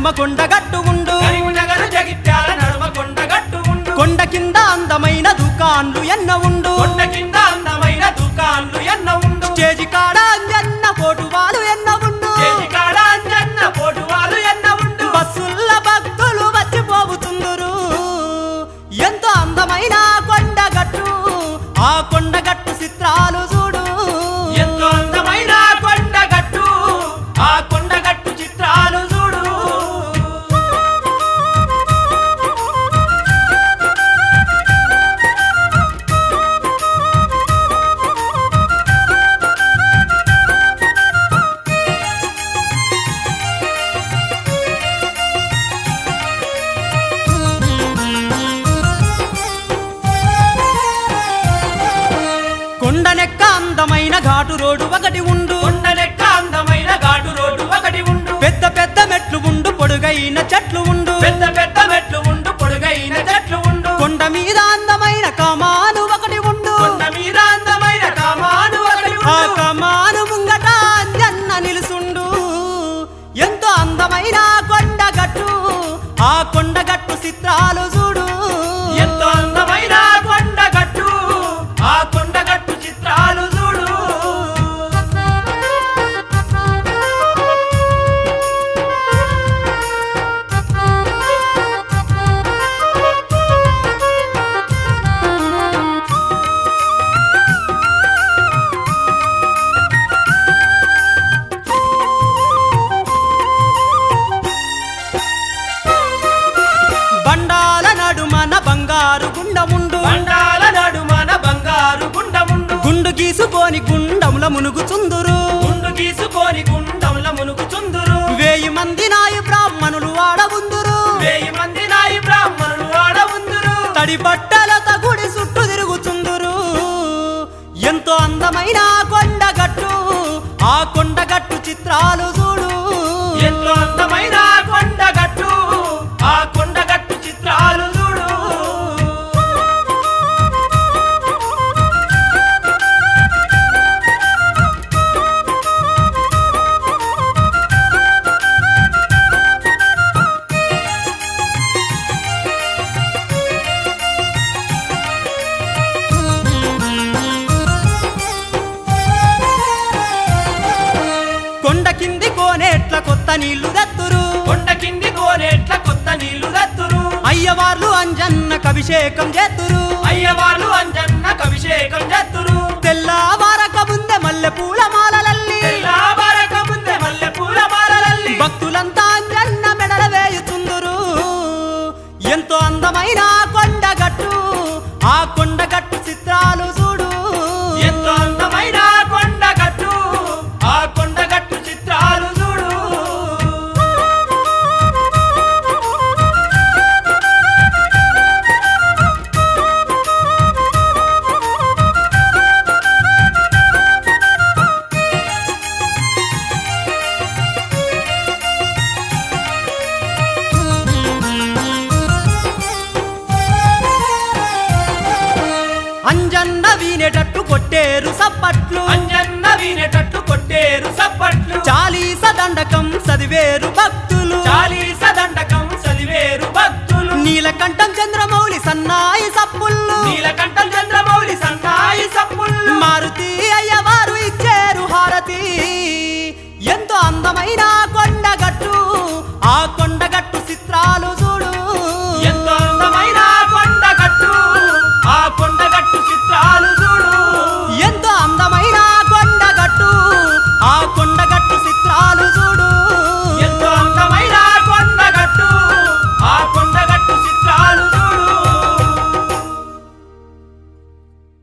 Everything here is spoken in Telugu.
నడుమ కొండగట్టు ఉండు కరీంనగర్ జగిత్యాల నడుమ కొండగట్టు ఉండు కొండ కింద అందమైన దుకాన్లు ఎన్న ఉండు కొండ కింద అందమైన దుకాన్లు ఎన్న ఉండు స్టేజి కాడ అంజన్న పోటువాలు ఎన్న ఉండు చేతి కాడ అంజన్న పోటువాలు ఎన్న ఉండు బస్సుల్ల భక్తులు వచ్చిపోవుతుందురు ఎంతో అందమైన కొండగట్టు ఆ కొండగట్టు చిత్రాలు చూడు ఎంతో అందమైన కొండగట్టు ఆ కొండగట్టు చిత్రాలు చూడు కొండనెక్క అందమైన ఘాటు రోడ్డు ఒకటి ఉండు కొండలెక్క అందమైన ఘాటు రోడ్డు ఒకటి ఉండు పెద్ద పెద్ద మెట్లు ఉండు పొడుగైన చెట్లు ఉండు పెద్ద పెద్ద మెట్లు ఉండు పొడుగైన చెట్లు ఉండు కొండ మీద అందమైన కమాను ఒకటి ఉండు కొండ మీద అందమైన కామాను ఒకటి ఆ ఉండు కమాను ముంగట అంజన్న నిలుసుండు ఎంతో అందమైన కొండగట్టు ఆ కొండగట్టు చిత్రాలు చూడు ఎంతో అందమైన కొండగట్టు ఆ కొండగట్టు చిత్రాలు చూడు బండాల నడుమన బంగారు గుండముండు బండాల నడుమన బంగారు గుండముండు గుండు గీసుకొని గుండముల మునుగుచుందురు గుండు గీసుకొని గుండంల మునుగుచుందురు వేయి మంది నాయి బ్రాహ్మణులు ఆడవుందురు వేయి మంది నాయి బ్రాహ్మణులు ఆడవుందురు తడి బట్టలతో గుడి చుట్టూ తిరుగుచుందురు ఎంతో అందమైన కొండగట్టు ఆ కొండగట్టు చిత్రాలు చూడు ఎంతో అందమైన కొండగట్టు ఆ కొండగట్టు చిత్రాలు చూడు కొండ కింది కోనేట్ల కొత్త నీళ్లు దత్తురు కొండ కింది కోనేట్ల కొత్త నీళ్లు దత్తురు అయ్యవార్లు అంజన్న కవిషేకం చేతురు అయ్యవార్లు అంజన్నకు అభిషేకం చేత్తురు తెల్లవారక ముందే మల్లె పూల మాలలల్లి తెల్లవారక ముందే మల్లె పూల మాలలల్లి భక్తులంతా అంజన్న మెడల వేయుచుందురు ఎంతో అందమైన కొండగట్టు ఆ కొండగట్టు చిత్రాలు చూడు ఎంతో అందమైన కొండగట్టు ఆ కొండగట్టు చిత్రాలు చూడు అంజన్న వీనేటట్టు కొట్టేరు సప్పట్లు అంజన్న వినేటట్టు కొట్టేరు సప్పట్లు చాలీస దండకం చదివేరు భక్తులు చాలీస దండకం చదివేరు భక్తులు నీలకంఠం చంద్రమౌళి సన్నాయి సప్పుళ్ళు నీలకంఠం